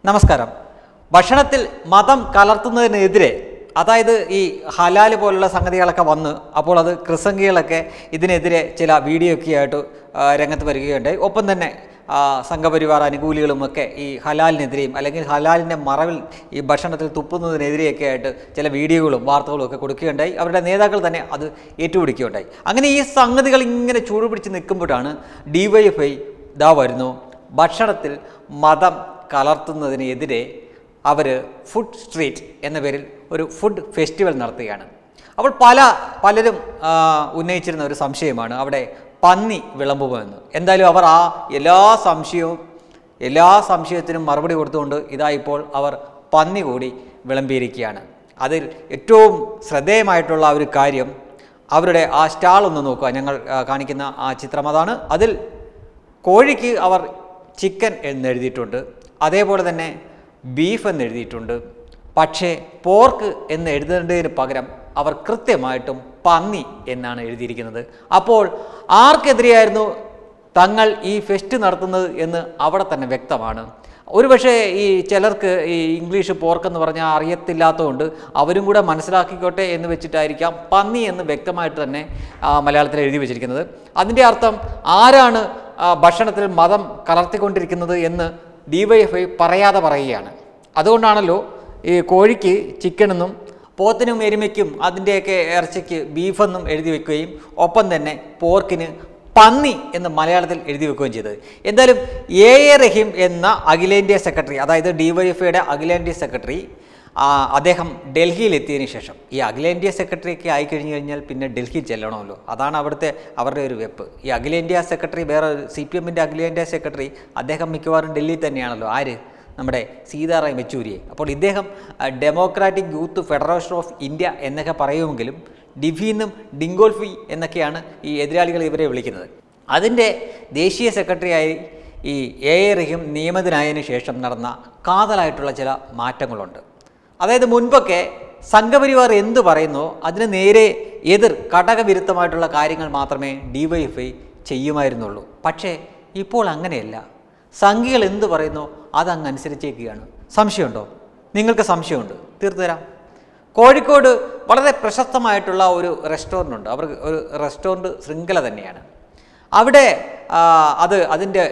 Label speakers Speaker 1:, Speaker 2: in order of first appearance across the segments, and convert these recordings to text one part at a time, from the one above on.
Speaker 1: നമസ്കാരം ഭക്ഷണത്തിൽ മതം കലർത്തുന്നതിനെതിരെ അതായത് ഈ ഹലാല് പോലുള്ള സംഗതികളൊക്കെ വന്ന് അപ്പോൾ അത് ക്രിസംഗികളൊക്കെ ഇതിനെതിരെ ചില വീഡിയോ ഒക്കെ ആയിട്ട് ആ, രംഗത്ത് വരികയുണ്ടായി ഒപ്പം തന്നെ ആ, സംഘപരിവാർ അനുകൂലികളുമൊക്കെ ഈ ഹലാലിനെതിരെയും അല്ലെങ്കിൽ ഹലാലിൻ്റെ മറവിൽ ഈ ഭക്ഷണത്തിൽ തുപ്പുന്നതിനെതിരെയൊക്കെ ആയിട്ട് ചില വീഡിയോകളും വാർത്തകളും ഒക്കെ കൊടുക്കുകയുണ്ടായി അവരുടെ നേതാക്കൾ തന്നെ അത് ഏറ്റുപിടിക്കുകയുണ്ടായി അങ്ങനെ ഈ സംഗതികൾ ഇങ്ങനെ ചൂടുപിടിച്ച് നിൽക്കുമ്പോഴാണ് ഡിവൈഎഫ്ഐ ഇതാ വരുന്നു ഭക്ഷണത്തിൽ മതം കലർത്തുന്നതിനെതിരെ അവർ ഫുഡ് സ്ട്രീറ്റ് എന്ന പേരിൽ ഒരു ഫുഡ് ഫെസ്റ്റിവൽ നടത്തുകയാണ് അപ്പോൾ പല പലരും ആ, ഉന്നയിച്ചിരുന്ന ഒരു സംശയമാണ് അവിടെ പന്നി വിളമ്പുമെന്ന് എന്തായാലും അവർ ആ എല്ലാ സംശയവും എല്ലാ സംശയത്തിനും മറുപടി കൊടുത്തുകൊണ്ട് ഇതാ ഇപ്പോൾ അവർ പന്നി കൂടി വിളമ്പിയിരിക്കുകയാണ് അതിൽ ഏറ്റവും ശ്രദ്ധേയമായിട്ടുള്ള ഒരു കാര്യം അവരുടെ ആ സ്റ്റാൾ ഒന്ന് നോക്കുക ഞങ്ങൾ ആ, കാണിക്കുന്ന ആ ചിത്രം അതാണ് അതിൽ കോഴിക്ക് അവർ ചിക്കൻ എന്ന് എഴുതിയിട്ടുണ്ട് അതേപോലെ തന്നെ ബീഫ് എന്ന് എഴുതിയിട്ടുണ്ട് പക്ഷേ പോർക്ക് എന്ന് എഴുതേണ്ടതിന് പകരം അവർ കൃത്യമായിട്ടും പന്നി എന്നാണ് എഴുതിയിരിക്കുന്നത് അപ്പോൾ ആർക്കെതിരെയായിരുന്നു തങ്ങൾ ഈ ഫെസ്റ്റ് നടത്തുന്നത് എന്ന് അവിടെ തന്നെ വ്യക്തമാണ് ഒരുപക്ഷെ ഈ ചിലർക്ക് ഈ ഇംഗ്ലീഷ് പോർക്കെന്ന് പറഞ്ഞാൽ അറിയത്തില്ലാത്തതുകൊണ്ട് അവരും കൂടെ മനസ്സിലാക്കിക്കോട്ടെ എന്ന് വെച്ചിട്ടായിരിക്കാം പന്നി എന്ന് വ്യക്തമായിട്ട് തന്നെ ആ, മലയാളത്തിൽ എഴുതി വെച്ചിരിക്കുന്നത് അതിൻ്റെ അർത്ഥം ആരാണ് ആ, ഭക്ഷണത്തിൽ മതം കലർത്തിക്കൊണ്ടിരിക്കുന്നത് എന്ന് ഡിവൈഎഫ്ഐ പറയാതെ പറയുകയാണ് അതുകൊണ്ടാണല്ലോ ഈ കോഴിക്ക് ചിക്കനെന്നും പോത്തിനും എരുമയ്ക്കും അതിൻ്റെയൊക്കെ ഇറച്ചിക്ക് ബീഫെന്നും എഴുതി വെക്കുകയും ഒപ്പം തന്നെ പോർക്കിന് പന്നി എന്ന് മലയാളത്തിൽ എഴുതി വെക്കുകയും ചെയ്തത് എന്തായാലും എ എ റഹീം എന്ന അഖിലേന്ത്യാ സെക്രട്ടറി അതായത് ഡിവൈഎഫ്ഐയുടെ അഖിലേന്ത്യാ സെക്രട്ടറി ആ, അദ്ദേഹം ഡൽഹിയിൽ എത്തിയതിന് ശേഷം ഈ അഖിലേന്ത്യാ സെക്രട്ടറി ഒക്കെ ആയി കഴിഞ്ഞു കഴിഞ്ഞാൽ പിന്നെ ഡൽഹിയിൽ ചെല്ലണമല്ലോ അതാണ് അവിടുത്തെ അവരുടെ ഒരു വെപ്പ് ഈ അഖിലേന്ത്യാ സെക്രട്ടറി വേറെ സി പി എമ്മിൻ്റെ അഖിലേന്ത്യാ സെക്രട്ടറി അദ്ദേഹം മിക്കവാറും ഡൽഹിയിൽ തന്നെയാണല്ലോ ആര് നമ്മുടെ സീതാറാം യെച്ചൂരിയെ അപ്പോൾ ഇദ്ദേഹം ആ, democratic youth federation of India എന്നൊക്കെ പറയുമെങ്കിലും ഡിഫിന്നും ഡിങ്കോൾഫി എന്നൊക്കെയാണ് ഈ എതിരാളികൾ ഇവരെ വിളിക്കുന്നത് അതിൻ്റെ ദേശീയ സെക്രട്ടറിയായി ഈ എ എ റഹീം നിയമിതനായതിനു ശേഷം നടന്ന കാതലായിട്ടുള്ള ചില മാറ്റങ്ങളുണ്ട് അതായത് മുൻപൊക്കെ സംഘപരിവാർ എന്ത് പറയുന്നോ അതിന് നേരെ എതിർ ഘടകവിരുദ്ധമായിട്ടുള്ള കാര്യങ്ങൾ മാത്രമേ ഡിവൈഎഫ്ഐ ചെയ്യുമായിരുന്നുള്ളൂ പക്ഷേ ഇപ്പോൾ അങ്ങനെയല്ല സംഘികൾ എന്ത് പറയുന്നോ അതങ്ങ് അനുസരിച്ചേക്കുകയാണ് സംശയമുണ്ടോ നിങ്ങൾക്ക് സംശയമുണ്ട് തീർത്തു തരാം കോഴിക്കോട് വളരെ പ്രശസ്തമായിട്ടുള്ള ഒരു റെസ്റ്റോറൻ്റ് ഉണ്ട് അവർ ഒരു റെസ്റ്റോറൻറ്റ് ശൃംഖല തന്നെയാണ് അവിടെ ആ, അത് അതിൻ്റെ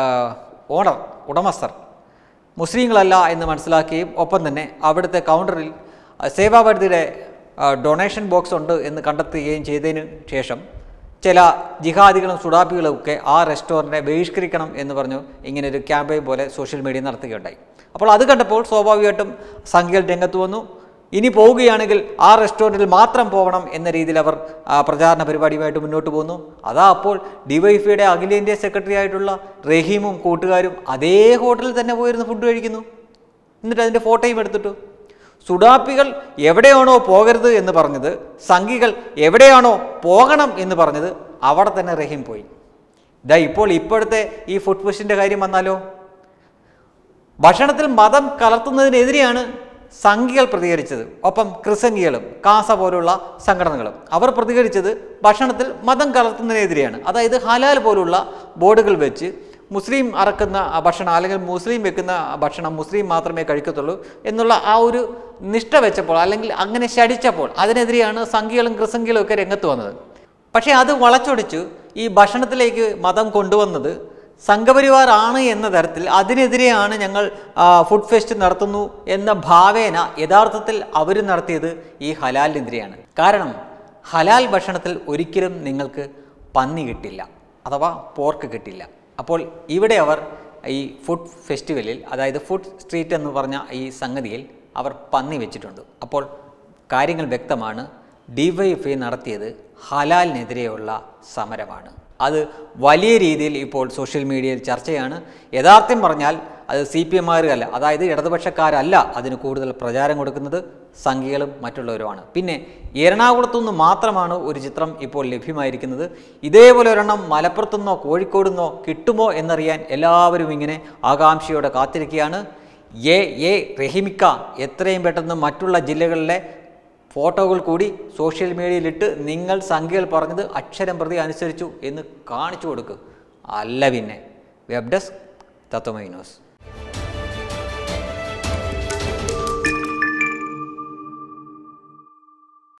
Speaker 1: ഓണർ ഉടമസ്ഥർ മുസ്ലിങ്ങളല്ല എന്ന് മനസ്സിലാക്കുകയും ഒപ്പം തന്നെ അവിടുത്തെ കൗണ്ടറിൽ ആ, സേവാഭാരതിയുടെ ആ, ഡൊണേഷൻ ബോക്സ് ഉണ്ട് എന്ന് കണ്ടെത്തുകയും ചെയ്തതിന് ശേഷം ചില ജിഹാദികളും സുഡാപ്പികളും ഒക്കെ ആ റെസ്റ്റോറൻറ്റിനെ ബഹിഷ്കരിക്കണം എന്ന് പറഞ്ഞു ഇങ്ങനെ ഒരു ക്യാമ്പയിൻ പോലെ സോഷ്യൽ മീഡിയ നടത്തുകയുണ്ടായി അപ്പോൾ അത് കണ്ടപ്പോൾ സ്വാഭാവികമായിട്ടും സംഘികൾ രംഗത്ത് വന്നു ഇനി പോവുകയാണെങ്കിൽ ആ റെസ്റ്റോറൻറ്റിൽ മാത്രം പോകണം എന്ന രീതിയിൽ അവർ ആ, പ്രചാരണ പരിപാടിയുമായിട്ട് മുന്നോട്ട് പോകുന്നു അതാ അപ്പോൾ ഡിവൈഫിയുടെ അഖിലേന്ത്യാ സെക്രട്ടറി ആയിട്ടുള്ള റഹീമും കൂട്ടുകാരും അതേ ഹോട്ടലിൽ തന്നെ പോയിരുന്ന് ഫുഡ് കഴിക്കുന്നു എന്നിട്ട് അതിൻ്റെ ഫോട്ടോയും എടുത്തിട്ടു സുഡാപ്പികൾ എവിടെയാണോ പോകരുത് എന്ന് പറഞ്ഞത് സംഘികൾ എവിടെയാണോ പോകണം എന്ന് പറഞ്ഞത് അവിടെ തന്നെ റഹീം പോയി ഇതാ ഇപ്പോൾ ഇപ്പോഴത്തെ ഈ ഫുഡ് ഫെസ്റ്റിൻ്റെ കാര്യം വന്നാലോ ഭക്ഷണത്തിൽ മതം കലർത്തുന്നതിനെതിരെയാണ് സംഘികൾ പ്രതികരിച്ചത് ഒപ്പം ക്രിസംഗികളും കാസ പോലുള്ള സംഘടനകളും അവർ പ്രതികരിച്ചത് ഭക്ഷണത്തിൽ മതം കലർത്തുന്നതിനെതിരെയാണ് അതായത് ഹലാൽ പോലുള്ള ബോർഡുകൾ വെച്ച് മുസ്ലിം അറക്കുന്ന ആ ഭക്ഷണം അല്ലെങ്കിൽ മുസ്ലിം വെക്കുന്ന ആ ഭക്ഷണം മുസ്ലിം മാത്രമേ കഴിക്കത്തുള്ളൂ എന്നുള്ള ആ ഒരു നിഷ്ഠ വെച്ചപ്പോൾ അല്ലെങ്കിൽ അങ്ങനെ ശടിച്ചപ്പോൾ അതിനെതിരെയാണ് സംഘികളും ക്രിസംഗികളും ഒക്കെ രംഗത്ത് വന്നത് പക്ഷേ അത് വളച്ചൊടിച്ച് ഈ ഭക്ഷണത്തിലേക്ക് മതം കൊണ്ടുവന്നത് സംഘപരിവാർ ആണ് എന്ന തരത്തിൽ അതിനെതിരെയാണ് ഞങ്ങൾ ആ, ഫുഡ് ഫെസ്റ്റ് നടത്തുന്നു എന്ന ഭാവേന യഥാർത്ഥത്തിൽ അവർ നടത്തിയത് ഈ ഹലാലിനെതിരെയാണ് കാരണം ഹലാൽ ഭക്ഷണത്തിൽ ഒരിക്കലും നിങ്ങൾക്ക് പന്നി കിട്ടില്ല അഥവാ പോർക്ക് കിട്ടില്ല അപ്പോൾ ഇവിടെ അവർ ഈ ഫുഡ് ഫെസ്റ്റിവലിൽ അതായത് ഫുഡ് സ്ട്രീറ്റ് എന്ന് പറഞ്ഞ ഈ സംഗതിയിൽ അവർ പന്നി വെച്ചിട്ടുണ്ട് അപ്പോൾ കാര്യങ്ങൾ വ്യക്തമാണ് ഡിവൈഎഫ്ഐ നടത്തിയത് ഹലാലിനെതിരെയുള്ള സമരമാണ് അത് വലിയ രീതിയിൽ ഇപ്പോൾ സോഷ്യൽ മീഡിയയിൽ ചർച്ചയാണ് യഥാർത്ഥം പറഞ്ഞാൽ അത് സി പി എമ്മാരുകല്ല അതായത് ഇടതുപക്ഷക്കാരല്ല അതിന് കൂടുതൽ പ്രചാരം കൊടുക്കുന്നത് സംഘികളും മറ്റുള്ളവരുമാണ് പിന്നെ എറണാകുളത്തുനിന്ന് മാത്രമാണ് ഒരു ചിത്രം ഇപ്പോൾ ലഭ്യമായിരിക്കുന്നത് ഇതേപോലെ ഒരെണ്ണം മലപ്പുറത്തുനിന്നോ കോഴിക്കോടുനിന്നോ കിട്ടുമോ എന്നറിയാൻ എല്ലാവരും ഇങ്ങനെ ആകാംക്ഷയോടെ കാത്തിരിക്കുകയാണ് എ എ റഹിമിക്ക എത്രയും പെട്ടെന്ന് മറ്റുള്ള ജില്ലകളിലെ ഫോട്ടോകൾ കൂടി സോഷ്യൽ മീഡിയയിലിട്ട് നിങ്ങൾ സംഖ്യകൾ പറഞ്ഞത് അക്ഷരം പ്രതി അനുസരിച്ചു എന്ന് കാണിച്ചു കൊടുക്കുക അല്ല പിന്നെ വെബ് ഡെസ്ക് തത്വമൈ ന്യൂസ്